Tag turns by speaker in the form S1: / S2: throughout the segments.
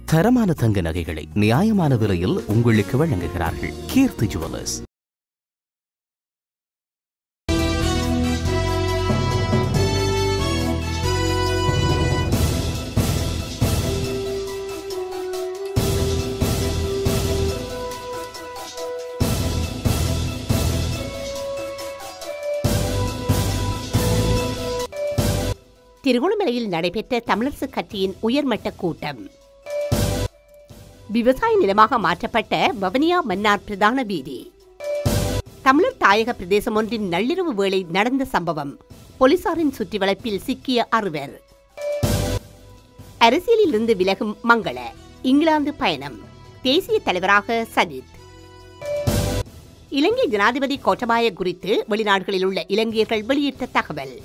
S1: தரமான தங்க நகைகளை நியாயமான விலையில் உங்களுக்கு வழங்குகிறார்கள் கீர்த்தி ஜுவல்லர்ஸ்
S2: திருகோணமலையில் நடைபெற்ற தமிழரசு கட்சியின் உயர்மட்ட கூட்டம் விவசாய நிலமாக மாற்றப்பட்ட வவனியா மன்னார் பிரதான வீதி தமிழர் தாயக பிரதேசம் ஒன்றின் நள்ளிரவு வேளை நடந்த சம்பவம் போலீசாரின் சுற்றி வளைப்பில் சிக்கிய அறுவர் அரசியலில் இருந்து விலகும் மங்கள இங்கிலாந்து பயணம் தேசிய தலைவராக சஜித் இலங்கை ஜனாதிபதி கோட்டபாய குறித்து வெளிநாடுகளில் உள்ள இலங்கையர்கள் வெளியிட்ட தகவல்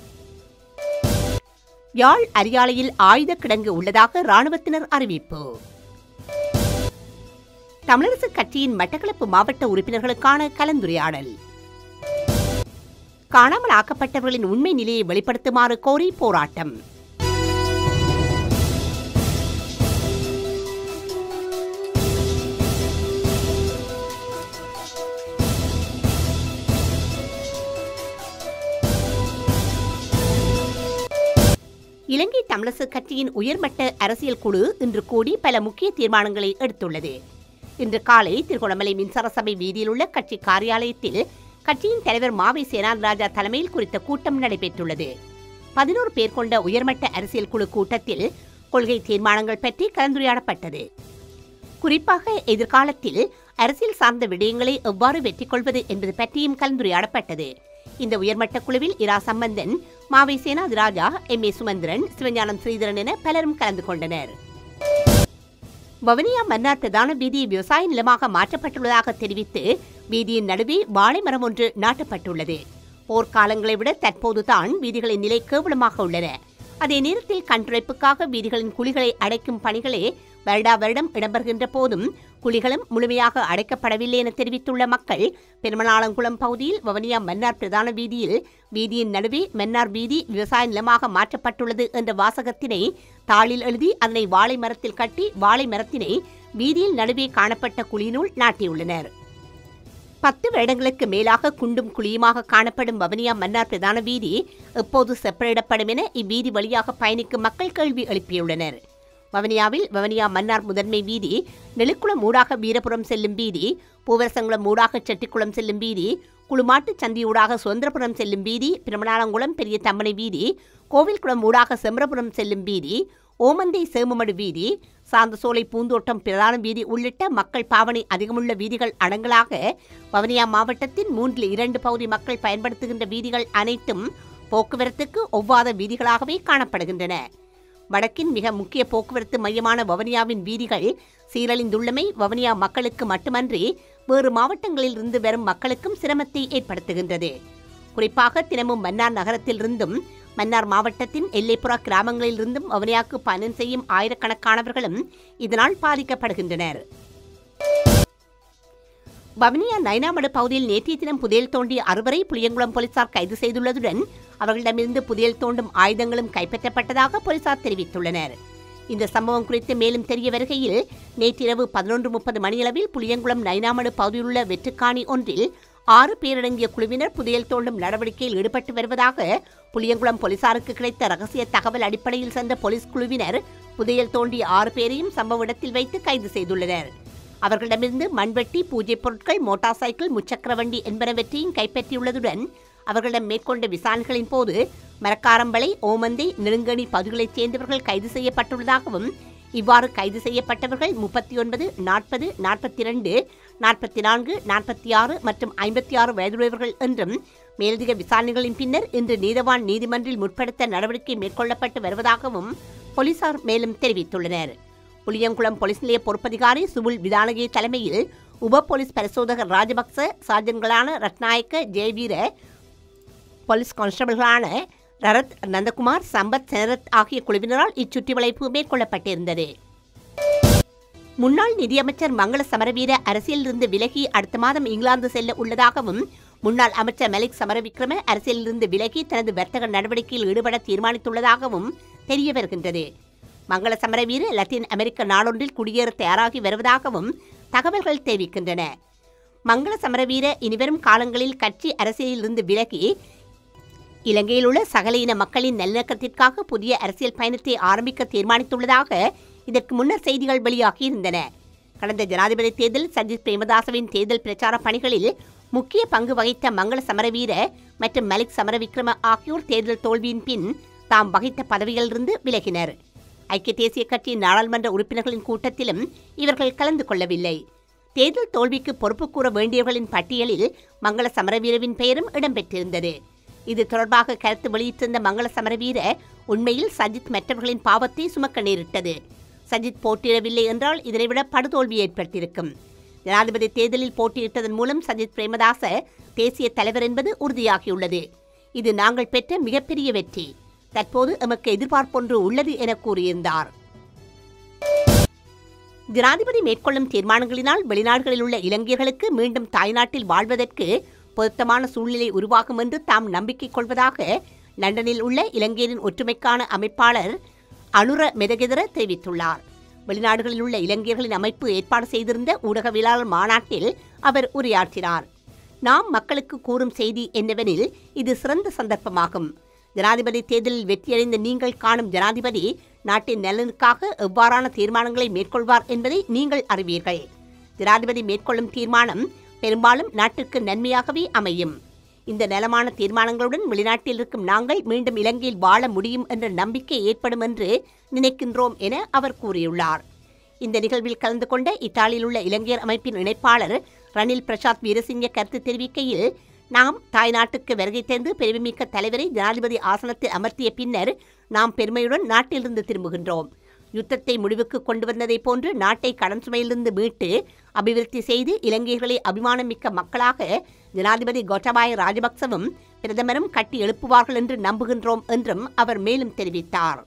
S2: யாழ் அரியாலையில் ஆயுத கிடங்கு உள்ளதாக ராணுவத்தினர் அறிவிப்பு தமிழரசு கட்சியின் மட்டக்களப்பு மாவட்ட உறுப்பினர்களுக்கான கலந்துரையாடல் காணாமல் ஆக்கப்பட்டவர்களின் உண்மை நிலையை வெளிப்படுத்துமாறு கோரி போராட்டம் இலங்கை தமிழரசு கட்சியின் உயர்மட்ட அரசியல் குழு இன்று கூடி பல முக்கிய தீர்மானங்களை எடுத்துள்ளது இன்று காலை திருகோணமலை மின்சார சபை வீதியில் உள்ள கட்சி காரியாலயத்தில் கட்சியின் தலைவர் மாவை சேனாராஜா தலைமையில் குறித்த கூட்டம் நடைபெற்றுள்ளது பதினோரு பேர் கொண்ட உயர்மட்ட அரசியல் குழு கூட்டத்தில் கொள்கை தீர்மானங்கள் பற்றி கலந்துரையாடப்பட்டது குறிப்பாக எதிர்காலத்தில் அரசியல் சார்ந்த விடயங்களை எவ்வாறு வெற்றி கொள்வது என்பது பற்றியும் கலந்துரையாடப்பட்டது இந்த உயர்மட்ட குழுவில் இரா சம்பந்தன் மாவை சேனாதி ராஜா எம் ஏ சுமந்திரன் சிவஞானம் ஸ்ரீதரன் என பலரும் கலந்து கொண்டனர் வவனியா மன்னார் பிரதான வீதி விவசாய நிலமாக மாற்றப்பட்டுள்ளதாக தெரிவித்து வீதியின் நடுவே வாழை மரம் ஒன்று நாட்டப்பட்டுள்ளது போர்க்காலங்களை விட தற்போதுதான் வீதிகளின் நிலை கேவலமாக உள்ளன அதே நேரத்தில் கண்துடைப்புக்காக வீதிகளின் குழிகளை அடைக்கும் பணிகளே வருடா வருடம் இடம்பெறுகின்ற போதும் குழிகளும் முழுமையாக அடைக்கப்படவில்லை என தெரிவித்துள்ள மக்கள் பெருமநாளங்குளம் பகுதியில் வவனியா மன்னார் பிரதான வீதியில் வீதியின் நடுவே மன்னார் வீதி விவசாய நிலமாக மாற்றப்பட்டுள்ளது என்ற வாசகத்தினை தாளில் எழுதி அதனை வாழை மரத்தில் கட்டி வாழை மரத்தினை வீதியில் நடுவே காணப்பட்ட குழியினுள் நாட்டியுள்ளனர் பத்து வருடங்களுக்கு மேலாக குண்டும் குழியுமாக காணப்படும் வவனியா மன்னார் பிரதான வீதி எப்போது செப்பனிடப்படும் என இவ்வீதி வழியாக பயணிக்கும் மக்கள் கேள்வி எழுப்பியுள்ளனர் வவனியாவில் வவனியா மன்னார் முதன்மை வீதி நெலுக்குளம் ஊடாக வீரபுரம் செல்லும் வீதி பூவரசங்குளம் ஊடாக செட்டிக்குளம் செல்லும் வீதி குளுமாட்டு சந்தியூடாக சுதந்திரபுரம் செல்லும் வீதி பிரமணாலங்குளம் பெரிய தம்மனை வீதி கோவில்குளம் ஊடாக செம்பரபுரம் செல்லும் வீதி ஓமந்தை சேமமடு வீதி சாந்தசோலை பூந்தோட்டம் பிரதான வீதி உள்ளிட்ட மக்கள் பாவனை அதிகமுள்ள வீதிகள் அடங்கலாக வவனியா மாவட்டத்தின் மூன்றில் இரண்டு பகுதி மக்கள் பயன்படுத்துகின்ற வீதிகள் அனைத்தும் போக்குவரத்துக்கு ஒவ்வாத வீதிகளாகவே காணப்படுகின்றன வடக்கின் மிக முக்கிய போக்குவரத்து மையமான வவனியாவின் வீதிகள் சீரழிந்துள்ளமை வவனியா மக்களுக்கு மட்டுமன்றி வேறு மாவட்டங்களில் இருந்து வரும் மக்களுக்கும் சிரமத்தை ஏற்படுத்துகின்றது குறிப்பாக தினமும் மன்னார் நகரத்திலிருந்தும் மன்னார் மாவட்டத்தின் எல்லைப்புற கிராமங்களிலிருந்தும் வவனியாக்கு பயணம் செய்யும் ஆயிரக்கணக்கானவர்களும் இதனால் பாதிக்கப்படுகின்றனர் வவனியா நைனாமடு பகுதியில் நேற்றைய தினம் புதையல் தோண்டிய அறுவரை புளியங்குளம் போலீசார் கைது செய்துள்ளதுடன் அவர்களிடமிருந்து புதையல் தோண்டும் ஆயுதங்களும் கைப்பற்றப்பட்டதாக போலீசார் தெரிவித்துள்ளனர் இந்த சம்பவம் குறித்து மேலும் தெரிய வருகையில் நேற்றிரவு பதினொன்று முப்பது மணியளவில் புளியங்குளம் நைனாமடு பகுதியிலுள்ள வெற்றுக்காணி ஒன்றில் ஆறு பேரடங்கிய குழுவினர் புதையல் தோண்டும் நடவடிக்கையில் ஈடுபட்டு வருவதாக புளியங்குளம் போலீசாருக்கு கிடைத்த ரகசிய தகவல் அடிப்படையில் சென்ற போலீஸ் குழுவினர் புதையல் தோண்டிய ஆறு பேரையும் சம்பவ இடத்தில் வைத்து கைது செய்துள்ளனர் அவர்களிடமிருந்து மண்வெட்டி பூஜை பொருட்கள் மோட்டார் சைக்கிள் முச்சக்கர வண்டி என்பனவற்றையும் கைப்பற்றியுள்ளதுடன் அவர்களிடம் மேற்கொண்ட விசாரணைகளின் போது மரக்காரம்பளை ஓமந்தை நெருங்கணி பகுதிகளைச் சேர்ந்தவர்கள் கைது செய்யப்பட்டுள்ளதாகவும் இவ்வாறு கைது செய்யப்பட்டவர்கள் முப்பத்தி ஒன்பது நாற்பது நாற்பத்தி இரண்டு நாற்பத்தி நான்கு நாற்பத்தி ஆறு மற்றும் ஐம்பத்தி ஆறு வயதுடையவர்கள் என்றும் மேலதிக விசாரணைகளின் பின்னர் இன்று நீதவான் நீதிமன்றில் முற்படுத்த நடவடிக்கை மேற்கொள்ளப்பட்டு வருவதாகவும் போலீசார் மேலும் தெரிவித்துள்ளனர் புளியங்குளம் போலீஸ் நிலைய பொறுப்பதிகாரி சுபுல் விதானகே தலைமையில் உப போலீஸ் பரிசோதகர் ராஜபக்ச சார்ஜன்களான ரத்நாயக்க ஜெயவீர போலீஸ் கான்ஸ்டபிள்களான ரரத் நந்தகுமார் சம்பத் செனரத் ஆகிய குழுவினரால் இச்சுற்றி வளைப்பு மேற்கொள்ளப்பட்டிருந்தது முன்னாள் நிதியமைச்சர் மங்கள சமரவீர அரசியலிருந்து விலகி அடுத்த மாதம் இங்கிலாந்து செல்ல உள்ளதாகவும் முன்னாள் அமைச்சர் மலிக் சமரவிக்ரம அரசியலிருந்து விலகி தனது வர்த்தக நடவடிக்கையில் ஈடுபட தீர்மானித்துள்ளதாகவும் தெரிய வருகின்றது மங்கள சமரவீர லத்தீன் அமெரிக்க நாடொன்றில் குடியேற தயாராகி வருவதாகவும் தகவல்கள் தெரிவிக்கின்றன மங்கள சமரவீர இனிவரும் காலங்களில் கட்சி அரசியலிலிருந்து விலகி இலங்கையில் உள்ள சகல இன மக்களின் நல்லிணக்கத்திற்காக புதிய அரசியல் பயணத்தை ஆரம்பிக்க தீர்மானித்துள்ளதாக இதற்கு முன்னர் செய்திகள் வெளியாகியிருந்தன கடந்த ஜனாதிபதி தேர்தல் சஜித் பிரேமதாசவின் தேர்தல் பிரச்சார பணிகளில் முக்கிய பங்கு வகித்த மங்கள சமரவீர மற்றும் மலிக் சமரவிக்ரம ஆகியோர் தேர்தல் தோல்வியின் பின் தாம் வகித்த பதவிகளிலிருந்து விலகினர் ஐக்கிய தேசிய கட்சியின் நாடாளுமன்ற உறுப்பினர்களின் கூட்டத்திலும் இவர்கள் கலந்து கொள்ளவில்லை தேர்தல் தோல்விக்கு பொறுப்பு கூற வேண்டியவர்களின் பட்டியலில் மங்கள சமரவீரவின் பெயரும் இடம்பெற்றிருந்தது இது தொடர்பாக கருத்து வெளியிட்டிருந்த மங்கள சமரவீர உண்மையில் சஜித் மற்றவர்களின் பாவத்தை சுமக்க நேரிட்டது சஜித் போட்டியிடவில்லை என்றால் இதனைவிட படுதோல்வி ஏற்பட்டிருக்கும் ஜனாதிபதி தேர்தலில் போட்டியிட்டதன் மூலம் சஜித் பிரேமதாச தேசிய தலைவர் என்பது உறுதியாகியுள்ளது இது நாங்கள் பெற்ற மிகப்பெரிய வெற்றி தற்போது எமக்கு எதிர்பார்ப்பொன்று உள்ளது என கூறியிருந்தார் ஜனாதிபதி மேற்கொள்ளும் தீர்மானங்களினால் வெளிநாடுகளில் உள்ள இலங்கையர்களுக்கு மீண்டும் தாய்நாட்டில் வாழ்வதற்கு பொருத்தமான சூழ்நிலை உருவாகும் என்று தாம் நம்பிக்கை கொள்வதாக லண்டனில் உள்ள இலங்கையரின் ஒற்றுமைக்கான அமைப்பாளர் அனுர மெதகெதர தெரிவித்துள்ளார் வெளிநாடுகளில் உள்ள இலங்கையர்களின் அமைப்பு ஏற்பாடு செய்திருந்த ஊடகவியலாளர் மாநாட்டில் அவர் உரையாற்றினார் நாம் மக்களுக்கு கூறும் செய்தி என்னவெனில் இது சிறந்த சந்தர்ப்பமாகும் ஜனாதிபதி தேர்தலில் வெற்றியடைந்த நீங்கள் காணும் ஜனாதிபதி நாட்டின் நலனுக்காக எவ்வாறான தீர்மானங்களை மேற்கொள்வார் என்பதை நீங்கள் அறிவீர்கள் ஜனாதிபதி மேற்கொள்ளும் தீர்மானம் பெரும்பாலும் நாட்டிற்கு நன்மையாகவே அமையும் இந்த நலமான தீர்மானங்களுடன் வெளிநாட்டில் இருக்கும் நாங்கள் மீண்டும் இலங்கையில் வாழ முடியும் என்ற நம்பிக்கை ஏற்படும் என்று நினைக்கின்றோம் என அவர் கூறியுள்ளார் இந்த நிகழ்வில் கலந்து கொண்ட இத்தாலியில் உள்ள இலங்கையர் அமைப்பின் இணைப்பாளர் ரணில் பிரசாத் வீரசிங்க கருத்து தெரிவிக்கையில் நாம் தாய்நாட்டுக்கு வருகை தந்து பெருமைமிக்க தலைவரை ஜனாதிபதி ஆசனத்தில் அமர்த்திய பின்னர் நாம் பெருமையுடன் நாட்டிலிருந்து திரும்புகின்றோம் யுத்தத்தை முடிவுக்கு கொண்டு வந்ததைப் போன்று நாட்டை கடன் சுமையிலிருந்து மீட்டு அபிவிருத்தி செய்து இலங்கையர்களை அபிமானமிக்க மக்களாக ஜனாதிபதி கோட்டபாய ராஜபக்சவும் பிரதமரும் கட்டி எழுப்புவார்கள் என்று நம்புகின்றோம் என்றும் அவர் மேலும் தெரிவித்தார்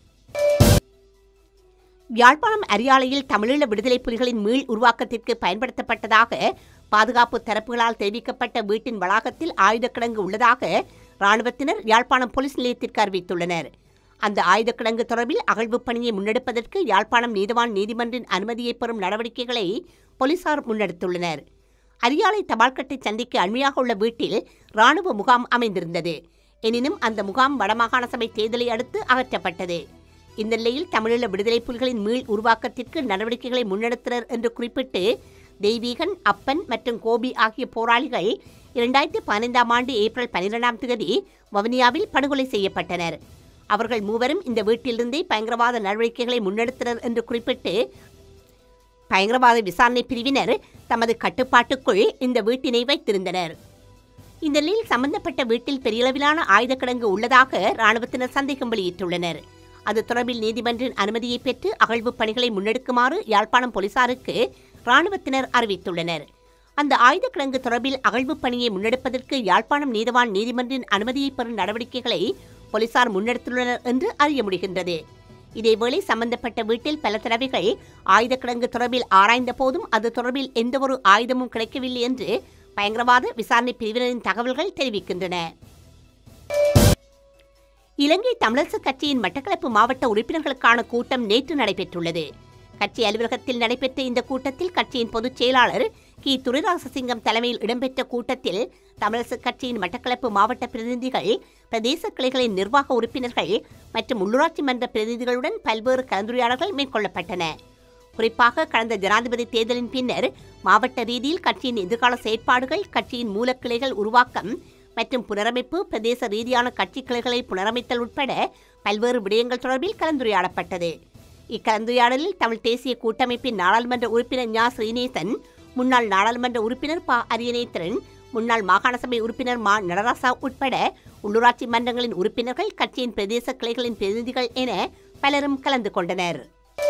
S2: யாழ்ப்பாணம் அரியாலையில் தமிழீழ விடுதலை புலிகளின் மீள் உருவாக்கத்திற்கு பயன்படுத்தப்பட்டதாக பாதுகாப்பு தரப்புகளால் தெரிவிக்கப்பட்ட வீட்டின் வளாகத்தில் ஆயுதக்கிடங்கு உள்ளதாக ராணுவத்தினர் யாழ்ப்பாணம் போலீஸ் நிலையத்திற்கு அறிவித்துள்ளனர் அந்த ஆயுதக்கிடங்கு தொடர்பில் அகழ்வுப் பணியை முன்னெடுப்பதற்கு யாழ்ப்பாணம் நீதவான் நீதிமன்றின் அனுமதியை பெறும் நடவடிக்கைகளை போலீசார் முன்னெடுத்துள்ளனர் அரியாலை தபால்கட்டை சந்தைக்கு அண்மையாக உள்ள வீட்டில் ராணுவ முகாம் அமைந்திருந்தது எனினும் அந்த முகாம் வடமாகாண சபை தேர்தலை அடுத்து அகற்றப்பட்டது இந்த நிலையில் தமிழீழ விடுதலை புலிகளின் மீள் உருவாக்கத்திற்கு நடவடிக்கைகளை முன்னெடுத்தனர் என்று குறிப்பிட்டு தெய்வீகன் அப்பன் மற்றும் கோபி ஆகிய போராளிகள் இரண்டாயிரத்தி பதினைந்தாம் ஆண்டு ஏப்ரல் பனிரெண்டாம் தேதி வவுனியாவில் படுகொலை செய்யப்பட்டனர் அவர்கள் மூவரும் இந்த வீட்டிலிருந்தே பயங்கரவாத நடவடிக்கைகளை முன்னெடுத்தனர் என்று குறிப்பிட்டு பயங்கரவாத விசாரணை பிரிவினர் தமது கட்டுப்பாட்டுக்குள் இந்த வீட்டினை வைத்திருந்தனர் இந்த நிலையில் சம்பந்தப்பட்ட வீட்டில் பெரியளவிலான ஆயுதக்கிடங்கு உள்ளதாக ராணுவத்தினர் சந்தேகம் வெளியிட்டுள்ளனர் அது தொடர்பில் நீதிமன்றின் அனுமதியை பெற்று அகழ்வுப் பணிகளை முன்னெடுக்குமாறு யாழ்ப்பாணம் போலீசாருக்கு ராணுவத்தினர் அறிவித்துள்ளனர் அந்த ஆயுதக்கிடங்கு தொடர்பில் அகழ்வுப் பணியை முன்னெடுப்பதற்கு யாழ்ப்பாணம் நீதவான் நீதிமன்றின் அனுமதியை பெறும் நடவடிக்கைகளை போலீசார் முன்னெடுத்துள்ளனர் என்று அறிய முடிகின்றது இதேவேளை சம்பந்தப்பட்ட வீட்டில் பல தடவைகள் ஆயுதக்கிடங்கு தொடர்பில் ஆராய்ந்த போதும் அது தொடர்பில் எந்தவொரு ஆயுதமும் கிடைக்கவில்லை என்று பயங்கரவாத விசாரணை பிரிவினரின் தகவல்கள் தெரிவிக்கின்றன இலங்கை தமிழரசு கட்சியின் மட்டக்களப்பு மாவட்ட உறுப்பினர்களுக்கான கூட்டம் நேற்று நடைபெற்றுள்ளது கட்சி அலுவலகத்தில் நடைபெற்ற இந்த கூட்டத்தில் கட்சியின் பொதுச் செயலாளர் கி துரைராசசிங்கம் தலைமையில் இடம்பெற்ற கூட்டத்தில் தமிழரசு கட்சியின் மட்டக்களப்பு மாவட்ட பிரதிநிதிகள் பிரதேச கிளைகளின் நிர்வாக உறுப்பினர்கள் மற்றும் உள்ளூராட்சி மன்ற பிரதிநிதிகளுடன் பல்வேறு கலந்துரையாடல்கள் மேற்கொள்ளப்பட்டன குறிப்பாக கடந்த ஜனாதிபதி தேர்தலின் பின்னர் மாவட்ட ரீதியில் கட்சியின் எதிர்கால செயற்பாடுகள் கட்சியின் மூலக்கிளைகள் உருவாக்கம் மற்றும் புனரமைப்பு பிரதேச ரீதியான கட்சி கிளைகளை புனரமைத்தல் உட்பட பல்வேறு விடயங்கள் தொடர்பில் கலந்துரையாடப்பட்டது இக்கலந்துரையாடலில் தமிழ் தேசிய கூட்டமைப்பின் நாடாளுமன்ற உறுப்பினர் ஞா ஸ்ரீநேசன் முன்னாள் நாடாளுமன்ற உறுப்பினர் ப அரியநேத்திரன் முன்னாள் மாகாண சபை உறுப்பினர் மா நடராசா உட்பட உள்ளூராட்சி மன்றங்களின் உறுப்பினர்கள் கட்சியின் பிரதேச கிளைகளின் பிரதிநிதிகள் என பலரும் கலந்து கொண்டனர்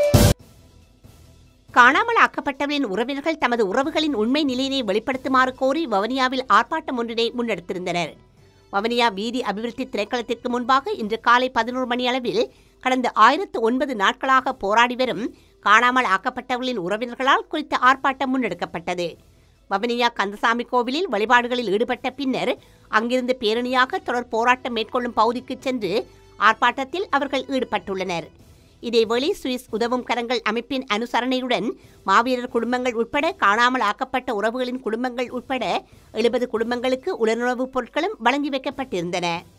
S2: காணாமல் ஆக்கப்பட்டவரின் உறவினர்கள் தமது உறவுகளின் உண்மை நிலையினை வெளிப்படுத்துமாறு கோரி வவனியாவில் ஆர்ப்பாட்டம் ஒன்றினை முன்னெடுத்திருந்தனர் வவனியா வீதி அபிவிருத்தி திரைக்களத்திற்கு முன்பாக இன்று காலை பதினோரு மணி அளவில் கடந்த ஆயிரத்து ஒன்பது நாட்களாக போராடி வரும் காணாமல் ஆக்கப்பட்டவர்களின் உறவினர்களால் குறித்த ஆர்ப்பாட்டம் முன்னெடுக்கப்பட்டது வவனியா கந்தசாமி கோவிலில் வழிபாடுகளில் ஈடுபட்ட பின்னர் அங்கிருந்து பேரணியாக தொடர் போராட்டம் மேற்கொள்ளும் பகுதிக்கு சென்று ஆர்ப்பாட்டத்தில் அவர்கள் ஈடுபட்டுள்ளனர் இதேவேளை சுவிஸ் உதவும் கரங்கள் அமைப்பின் அனுசரணையுடன் மாவீரர் குடும்பங்கள் உட்பட காணாமல் ஆக்கப்பட்ட உறவுகளின் குடும்பங்கள் உட்பட எழுபது குடும்பங்களுக்கு உலருணவுப் பொருட்களும் வழங்கி வைக்கப்பட்டிருந்தன